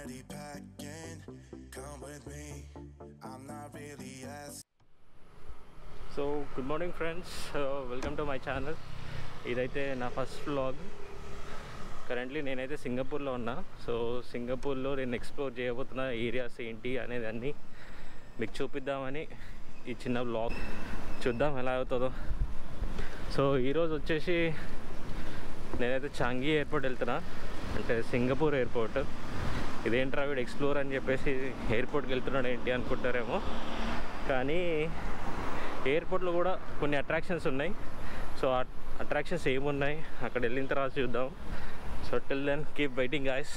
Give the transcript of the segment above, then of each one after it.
already packing. Come with me. I'm not really asking. So good morning friends welcome to my channel ఇదైతే నా first vlog currently నేనైతే సింగపూర్లో ఉన్నా so సింగపూర్లో నేను ఎక్స్ప్లోర్ చేయబోతున్న ఏరియాస్ ఏంటి అనేది అన్నీ మీకు చూపిద్దామని ఈ చిన్న వ్లాగ్ చూద్దాం ఎలా అవుతుందో సో ఈరోజు వచ్చేసి నేనైతే చాంగీ ఎయిర్పోర్ట్ వెళ్తున్నా అంటే సింగపూర్ ఎయిర్పోర్ట్ ఇదేంట్రా వీడు ఎక్స్ప్లోర్ అని చెప్పేసి ఎయిర్పోర్ట్కి వెళ్తున్నాడు ఏంటి అనుకుంటారేమో కానీ ఎయిర్పోర్ట్లో కూడా కొన్ని అట్రాక్షన్స్ ఉన్నాయి సో ఆ అట్రాక్షన్స్ ఏమున్నాయి అక్కడ వెళ్ళిన తర్వాత చూద్దాం so till then keep waiting guys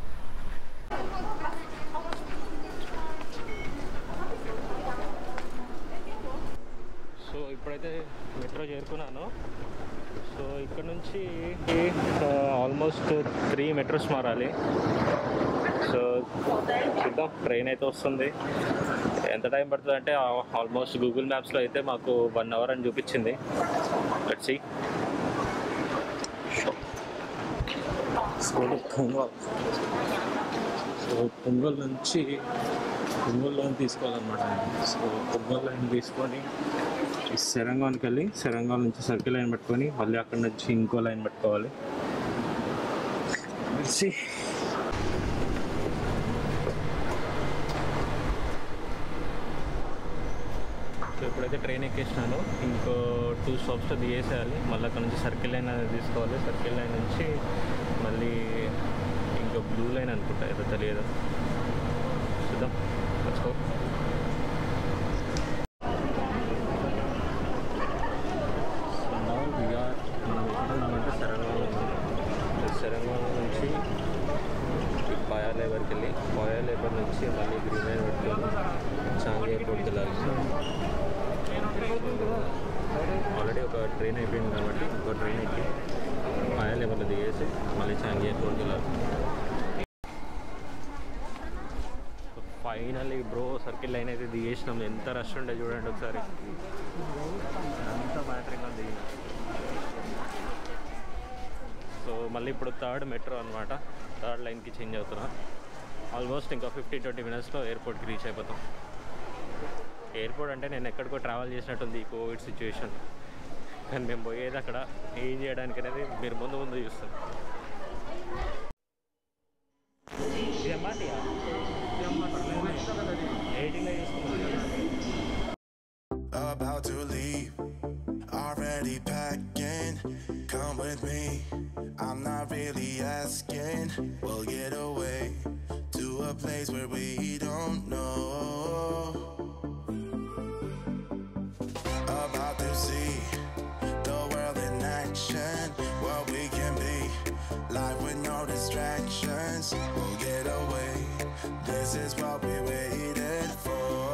so ఇప్పుడైతే మెట్రో చేరుకున్నాను సో ఇక్కడ నుంచి ఆల్మోస్ట్ త్రీ మెట్రోస్ మారాలి సో చూద్దాం ట్రైన్ అయితే వస్తుంది ఎంత టైం పడుతుంది అంటే ఆల్మోస్ట్ గూగుల్ మ్యాప్స్లో అయితే మాకు వన్ అవర్ అని చూపించింది let's see so Punggol so Punggol నుంచి పొంగల్ లైన్ తీసుకోవాలన్నమాట సో పొంగల్ లైన్ తీసుకొని ఈ సెరంగానికి వెళ్ళి సెరంగాన్ నుంచి సర్కిల్ లైన్ పెట్టుకొని మళ్ళీ అక్కడ నుంచి ఇంకో లైన్ పెట్టుకోవాలి see సో ఇప్పుడైతే ట్రైన్ ఎక్కేసినాను ఇంకో టూ స్టాప్స్లో దిగేసేయాలి మళ్ళీ అక్కడ నుంచి సర్కిల్ లైన్ అనేది తీసుకోవాలి సర్కిల్ లైన్ నుంచి మళ్ళీ ఇంకో బ్లూ లైన్ అనుకుంటా ఏదో తెలియదు చూద్దాం వచ్చుకో అంటే శరంగం శరంగం నుంచి పాయా లేబర్కి వెళ్ళి పాయా లేబర్ నుంచి మళ్ళీ గ్రీన్ లైన్ పెట్టుకొని చాంగి ఎయిర్పోర్ట్కి వెళ్ళాలి ఆల్రెడీ ఒక ట్రైన్ అయిపోయింది కాబట్టి ఇంకో ట్రైన్ ఎక్కి పాయా లేబర్లో దిగేసి మళ్ళీ చాంగి ఎయిర్పోర్ట్కి వెళ్ళాలి ఫైనల్లీ బ్రో సర్కిల్ లైన్ అయితే దిగేసినాం ఎంత రష్ ఉండే చూడండి ఒకసారి అంత మ్యాటరింగ్ దిగిన సో మళ్ళీ ఇప్పుడు థర్డ్ మెట్రో అనమాట థర్డ్ లైన్కి చేంజ్ అవుతున్నా ఆల్మోస్ట్ ఇంకా ఫిఫ్టీ ట్వంటీ మినిట్స్లో ఎయిర్పోర్ట్కి రీచ్ అయిపోతాం ఎయిర్పోర్ట్ అంటే నేను ఎక్కడికో ట్రావెల్ చేసినట్టుంది ఈ కోవిడ్ సిచ్యువేషన్ కానీ మేము పోయేది అక్కడ ఏం చేయడానికి అనేది మీరు ముందు ముందు చూస్తారు About to leave. Already packing. Come with me. I'm not really asking. We'll get away to a place where we don't know. About to see the world in action. What we can be. Life with no distractions. We'll get away. This is what we waited for.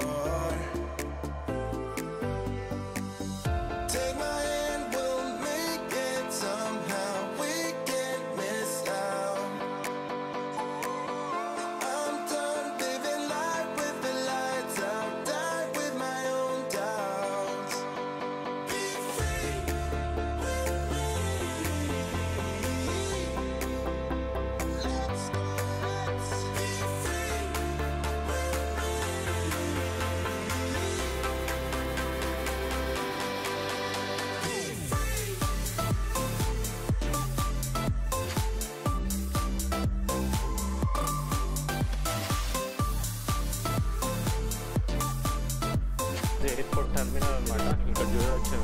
Take my hand, we'll make it somehow. We can't miss out. I'm done living life with the lights out. Die with my own doubts. Be free with me. Let's go, let's be free with me. Be free. ఇది airport terminal అనమాట ఇక్కడ చూడవచ్చు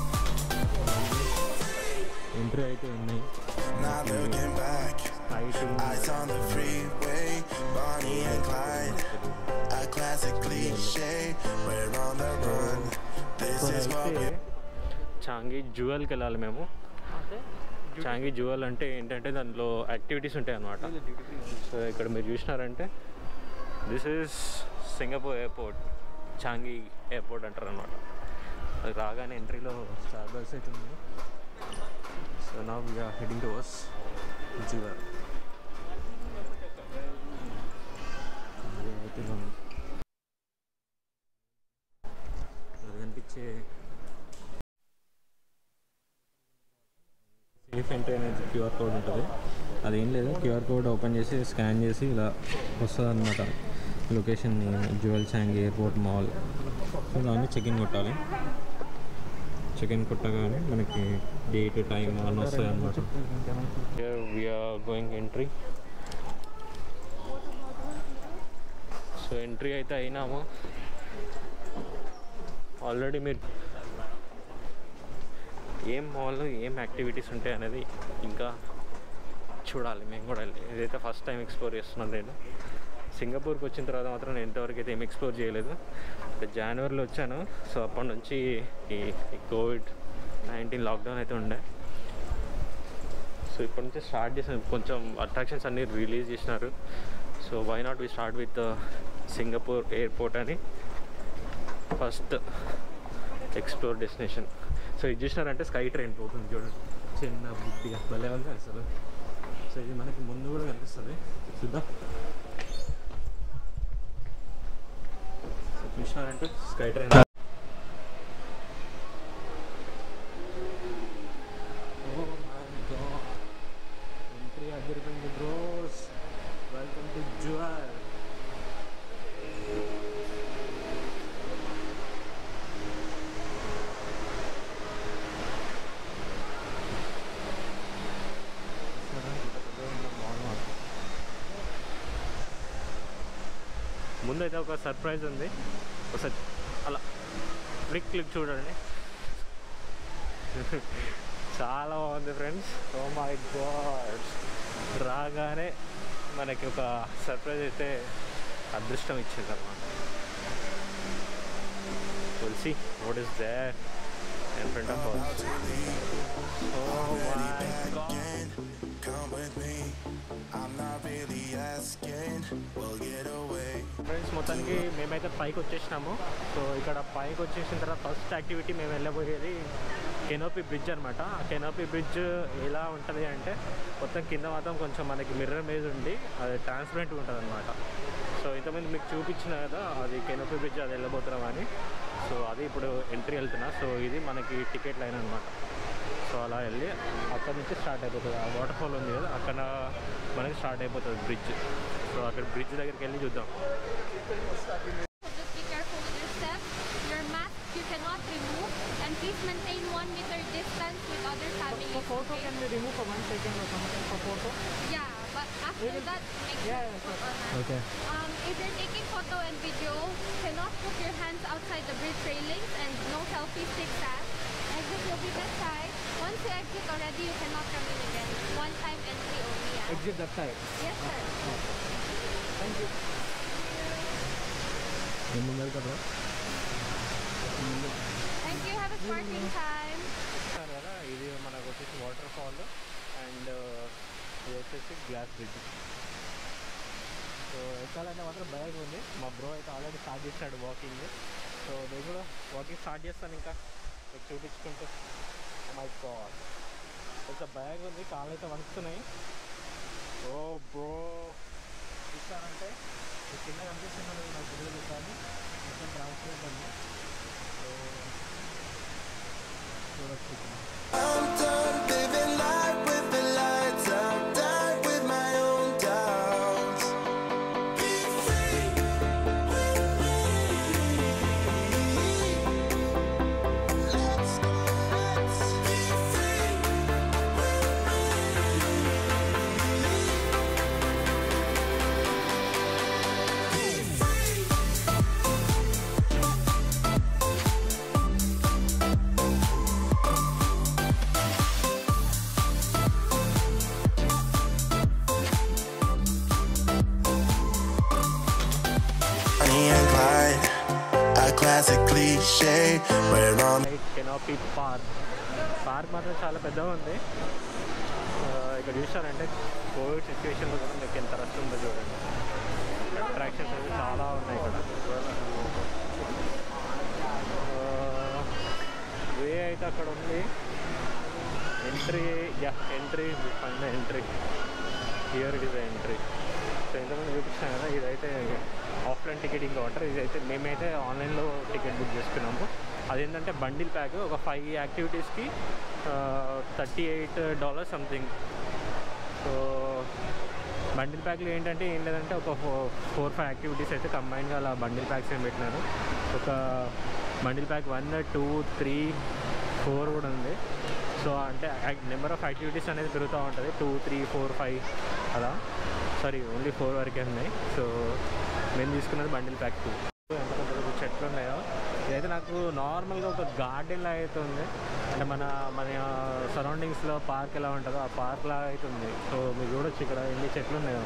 entry అయితే ఉన్నాయి Not looking back. Height Eyes on the freeway, Bonnie and Clyde. A classic cliche, we're on the run. This is what we Changi జువెల్కి వెళ్ళాలి మేము Changi jewel అంటే ఏంటంటే దానిలో యాక్టివిటీస్ ఉంటాయి అన్నమాట సో ఇక్కడ మీరు చూసినారంటే this is Singapore airport Changi airport అంటారు అనమాట అది రాగానే ఎంట్రీలో స్టార్ బస్ అయితే ఉంది సో నా we're heading to us Jewel అయితే మనం అది కనిపించే సేఫ్ ఎంట్రీ అనేది క్యూఆర్ కోడ్ ఉంటుంది అదేం లేదు క్యూఆర్ కోడ్ ఓపెన్ చేసి స్కాన్ చేసి ఇలా వస్తుంది అనమాట location Jewel Changi airport mall so దాన్ని చెక్ ఇన్ కొట్టాలి చెక్ ఇన్ కొట్టగానే మనకి డేట్ టైం అన్నీ వస్తాయి అనమాట we're going entry so entry అయితే అయినాము ఆల్రెడీ మీరు ఏం మాల్ ఏం యాక్టివిటీస్ ఉంటాయి అనేది ఇంకా చూడాలి మేము కూడా ఇదైతే ఫస్ట్ టైం ఎక్స్ప్లోర్ చేస్తున్నాను నేను సింగపూర్కి వచ్చిన తర్వాత మాత్రం నేను ఇంతవరకు అయితే ఏం ఎక్స్ప్లోర్ చేయలేదు అంటే జనవరిలో వచ్చాను సో అప్పటి నుంచి ఈ ఈ కోవిడ్ నైన్టీన్ లాక్డౌన్ అయితే ఉండే సో ఇప్పటి నుంచి స్టార్ట్ చేసిన కొంచెం అట్రాక్షన్స్ అన్నీ రిలీజ్ చేసినారు so why not we start with Singapore airport అని ఫస్ట్ ఎక్స్ప్లోర్ డెస్టినేషన్ సో ఇది చూసినారంటే స్కై ట్రైన్ పోతుంది చూడండి చిన్న బుద్ధిగా భలే ఉంది అసలు సో ఇది మనకి ముందు కూడా కనిపిస్తుంది చూద్దాం సో చూసినారంటే స్కై ట్రైన్ ఎంట్రీ అదిరిపోయింది బ్రోస్ వెల్కమ్ టు జువల్ ముందైతే ఒక సర్ప్రైజ్ ఉంది ఒకసారి అలా క్లిక్ క్లిక్ చూడండి చాలా బాగుంది ఫ్రెండ్స్ ఓ మై గాడ్ రాగానే మనకి ఒక సర్ప్రైజ్ అయితే అదృష్టం ఇచ్చింది అనమాట Tulsi what is there in front of About to leave, oh my god again. Come with me. I'm not really asking. We'll get away. Friends మొత్తానికి మేమైతే పైకి వచ్చేసినాము సో ఇక్కడ పైకి వచ్చేసిన తర్వాత ఫస్ట్ యాక్టివిటీ మేము వెళ్ళబోయేది కెనోపీ బ్రిడ్జ్ అనమాట ఆ కెనోపీ బ్రిడ్జ్ ఎలా ఉంటుంది అంటే మొత్తం కింద మాత్రం కొంచెం మనకి మిర్రర్ మీద ఉండి అది ట్రాన్స్పరెంట్గా ఉంటుంది అనమాట సో ఇంతమంది మీకు చూపించిన కదా అది కెనోపీ బ్రిడ్జ్ అది వెళ్ళబోతున్నాం అని సో అది ఇప్పుడు ఎంట్రీ వెళ్తున్నా సో ఇది మనకి టికెట్ లైన్ అనమాట సో అలా వెళ్ళి అక్కడ నుంచి స్టార్ట్ అయిపోతుంది ఆ వాటర్ ఫాల్ ఉంది కదా అక్కడ మనకి స్టార్ట్ అయిపోతుంది బ్రిడ్జ్ సో అక్కడ బ్రిడ్జ్ దగ్గరికి వెళ్ళి చూద్దాం So just be careful with your steps. Your mask you cannot remove and please maintain one meter distance with other families. okay? we remove for one second or something for photo? Yeah, but after that make Yeah, sure yeah, to put on mask. Okay. Um, if you're taking photo and video, cannot put your hands outside the bridge railings and no selfie sticks ah. Exit will be that side. Once you exit already, you cannot come in again. One time entry only. ah. Exit that side. Yes, sir. Thank you. ముందర కదా Thank you. Have a sparkling time. చూస్తారు కదా ఇది మనకు వచ్చేసి water fall and ఇది వచ్చేసి glass bridge so ఎక్కాలంటే మాత్రం భయంగా ఉంది మా బ్రో అయితే ఆల్రెడీ స్టార్ట్ చేశాడు వాకింగ్ సో నేను కూడా వాకింగ్ స్టార్ట్ చేస్తాను ఇంకా మీకు చూపించుకుంటూ మై గాడ్ కొంచెం భయంగా ఉంది కాళ్ళు అయితే వణుకుతున్నాయి ఓ బ్రో చూస్తానంటే ఈ కింద కనిపిస్తున్నాను నాకు తెలియదు కానీ మొత్తం ట్రాన్స్పరెంట్ ఉంది సో చూడొచ్చు ఇక్కడ. I'm done living life with the lights out. Done with my own doubts. Be free with me. Let's go. Let's be free with me. Be free. Bonnie and Clyde, a classic cliche. We're on canopy park park మాత్రం చాలా పెద్దగా ఉంది ఆ, ఇక్కడ చూసారంటే Covid సిచ్యువేషన్లో కూడా మీకు ఎంత రష్ ఉందో చూడండి అట్రాక్షన్స్ అయితే చాలా ఉన్నాయి ఇక్కడ వే అయితే అక్కడ ఉంది entry yeah entry fine entry here it is entry so ఇంతకుముందు చూపించాను కదా ఇదైతే ఆఫ్లైన్ టికెటింగ్ కౌంటర్ ఇదైతే మేమైతే ఆన్లైన్లో టికెట్ బుక్ చేసుకున్నాము అదేంటంటే బండిల్ ప్యాక్ ఒక ఫైవ్ యాక్టివిటీస్కి thirty eight dollars something so bundle ప్యాక్లు ఏంటంటే ఏం లేదంటే ఒక ఫోర్ ఫోర్ ఫైవ్ యాక్టివిటీస్ అయితే కంబైన్గా అలా బండిల్ ప్యాక్స్ ఏం పెట్టినారు ఒక bundle pack one two three four కూడా ఉంది సో అంటే నెంబర్ ఆఫ్ యాక్టివిటీస్ అనేది పెరుగుతూ ఉంటుంది టూ త్రీ ఫోర్ ఫైవ్ అలా సారీ ఓన్లీ ఫోర్ వరకే ఉన్నాయి సో మేము తీసుకున్నది బండిల్ ప్యాక్ టూ ఎంత పెద్ద పెద్ద చెట్లు ఉన్నాయో ఇదైతే నాకు నార్మల్గా ఒక గార్డెన్ లాగా అయితే ఉంది అంటే మన మన సరౌండింగ్స్లో పార్క్ ఎలా ఉంటుందో ఆ పార్క్ లాగా అయితే ఉంది సో మీరు చూడొచ్చు ఇక్కడ ఎన్ని చెట్లు ఉన్నాయో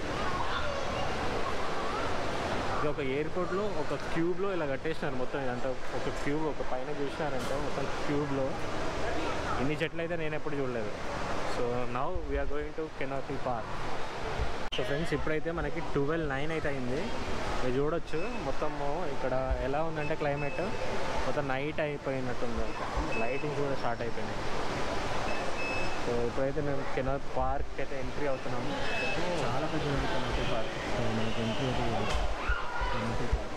ఇది ఒక ఎయిర్పోర్ట్లో ఒక క్యూబ్లో ఇలా కట్టేసినారు మొత్తం ఇదంతా ఒక క్యూబ్ ఒక పైన చూసినారంటే మొత్తం క్యూబ్లో ఇన్ని చెట్లు అయితే నేను ఎప్పుడు చూడలేదు so now we're going to canopy park so friends ఇప్పుడైతే మనకి ట్వెల్వ్ నైన్ అయితే అయింది మీరు చూడొచ్చు మొత్తము ఇక్కడ ఎలా ఉందంటే క్లైమేట్ మొత్తం నైట్ అయిపోయినట్టుంది లైటింగ్స్ కూడా స్టార్ట్ అయిపోయినాయి సో ఇప్పుడైతే మేము కెనా పార్క్ అయితే ఎంట్రీ అవుతున్నాము చాలా పెద్ద ఉంది కెనాపీ పార్క్ సో మనకి ఎంట్రీ అయితే ఇది. Canopy park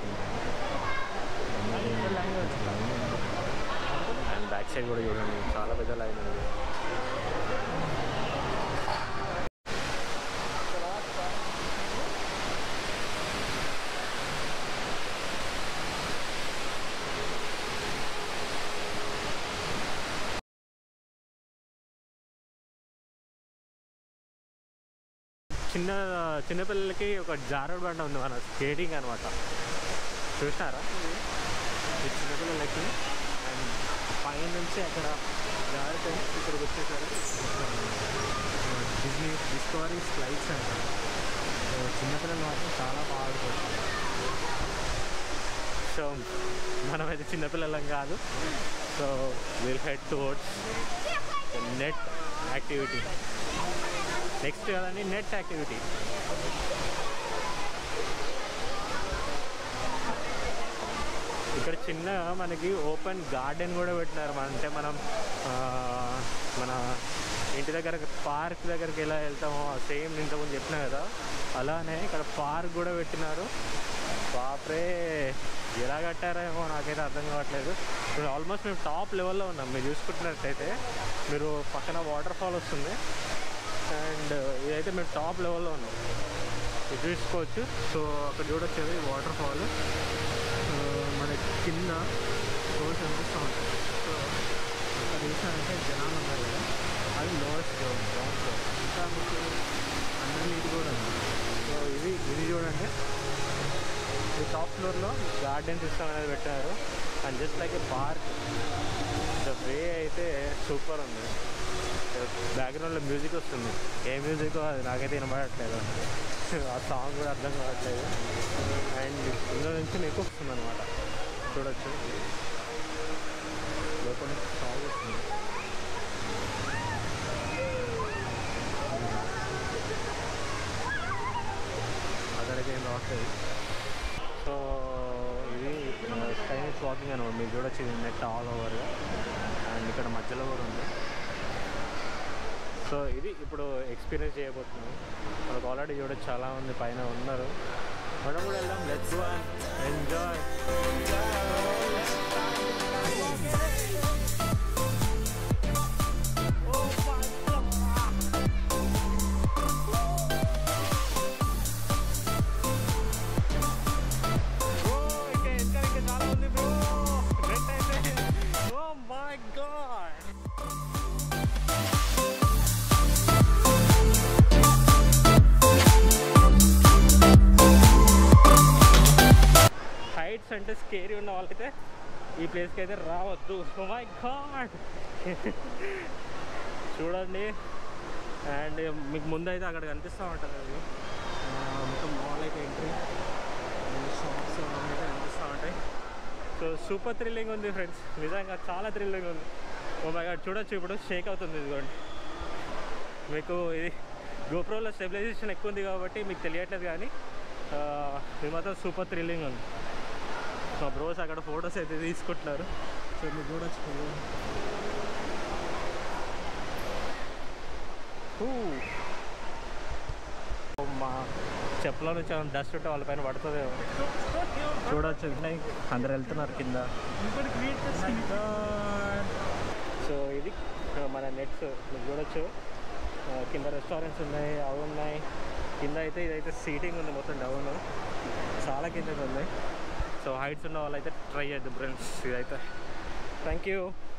and back side కూడా చూడండి చాలా పెద్ద లైన్ ఉంది చిన్న చిన్నపిల్లలకి ఒక జారుడు బండ ఉంది మన స్కేటింగ్ అనమాట చూసినారా ఇది చిన్నపిల్లలకి అండ్ పై నుంచి అక్కడ జారితే ఇక్కడికి వచ్చేసరికి డిజ్నీ డిస్కవరీ స్లైడ్స్ అంట సో చిన్నపిల్లలు మాత్రం చాలా బాగా ఆడుకోవచ్చు సో మనమైతే చిన్నపిల్లలం కాదు so will head towards net activity next కదండి నెట్ యాక్టివిటీ ఇక్కడ చిన్న మనకి ఓపెన్ గార్డెన్ కూడా పెట్టినారు మన- అంటే మనం ఆ, మన ఇంటి దగ్గర పార్క్ దగ్గరికి ఎలా వెళ్తామో సేమ్ ఇంతకుముందు చెప్పినా కదా అలానే ఇక్కడ పార్క్ కూడా పెట్టినారు బాప్రే ఎలా కట్టారేమో నాకైతే అర్థం కావట్లేదు ఇప్పుడు ఆల్మోస్ట్ మేము టాప్ లెవెల్లో ఉన్నాం మీరు చూసుకుంటున్నట్టయితే మీరు పక్కన వాటర్ ఫాల్ వస్తుంది అండ్ ఇదైతే మేము టాప్ లెవెల్లో ఉన్నాం ఇది చూసుకోవచ్చు సో అక్కడ చూడొచ్చు అది వాటర్ ఫాల్ మన కింద రోడ్స్ కనిపిస్తూ ఉంటాయి సో అక్కడ చూసారంటే జనాలు ఉన్నారు కదా అది లోయెస్ట్ గ్రౌండ్ గ్రౌండ్ ఫ్లోర్ ఇంకా మీకు అండర్నీట్ కూడా ఉంది సో ఇది ఇది చూడండి ఈ టాప్ ఫ్లోర్లో గార్డెన్ సిస్టమ్ అనేది పెట్టారు and just like a park the way అయితే సూపర్ ఉంది బ్యాక్గ్రౌండ్లో మ్యూజిక్ వస్తుంది ఏ మ్యూజిక్ అది నాకైతే వినబడట్లేదు ఆ సాంగ్ కూడా అర్థం కావట్లేదు అండ్ ఇందులో నుంచి మీకు వస్తుంది అనమాట చూడొచ్చు లోపల నుంచి సాంగ్ వస్తుంది అక్కడికి ఏం రావట్లేదు సో ఇది స్కైనెస్ వాకింగ్ అనమాట మీరు చూడొచ్చు ఇది నెట్ ఆల్ ఓవర్ అండ్ ఇక్కడ మధ్యలో కూడా ఉంది సో ఇది ఇప్పుడు ఎక్స్పీరియన్స్ చేయబోతున్నాం మనకు ఆల్రెడీ చూడొచ్చు చాలా మంది పైన ఉన్నారు మనం కూడా వెళ్దాం let's go enjoy Oh my god! Heights అంటే స్కేరీ ఉన్న వాళ్ళైతే ఈ ప్లేస్కి అయితే రావద్దు మై గాడ్ చూడండి అండ్ మీకు ముందు అయితే అక్కడ కనిపిస్తూ ఉంటుంది అది ఆ, మొత్తం మాల్ అయితే ఎంట్రీ షాప్స్ అవన్నీ అయితే కనిపిస్తూ ఉంటాయి సో సూపర్ థ్రిల్లింగ్ ఉంది ఫ్రెండ్స్ నిజంగా చాలా థ్రిల్లింగ్ ఉంది ఓ మై గాడ్ చూడొచ్చు ఇప్పుడు షేక్ అవుతుంది ఇదిగోండి మీకు ఇది గోప్రోలో స్టెబిలైజేషన్ ఎక్కువ ఉంది కాబట్టి మీకు తెలియట్లేదు కానీ ఆ, ఇది మాత్రం సూపర్ థ్రిల్లింగ్ ఉంది మా బ్రోస్ అక్కడ ఫొటోస్ అయితే తీసుకుంటున్నారు సో మీరు చూడొచ్చు ఊ. మా చెప్పుల నుంచి ఏమైనా డస్ట్ ఉంటే వాళ్ళపైన పడుతుందేమో చూడవచ్చు అందరు వెళ్తున్నారు కింద సో ఇది ఆ, మన నెట్స్ మీరు చూడొచ్చు ఆ, కింద రెస్టారెంట్స్ ఉన్నాయి అవి ఉన్నాయి కింద అయితే ఇదైతే సీటింగ్ ఉంది మొత్తం డౌన్ చాలా కిందకి ఉంది సో హైట్స్ ఉన్న వాళ్ళైతే ట్రై చేద్దాం ఫ్రెండ్స్ ఇదైతే థ్యాంక్ యూ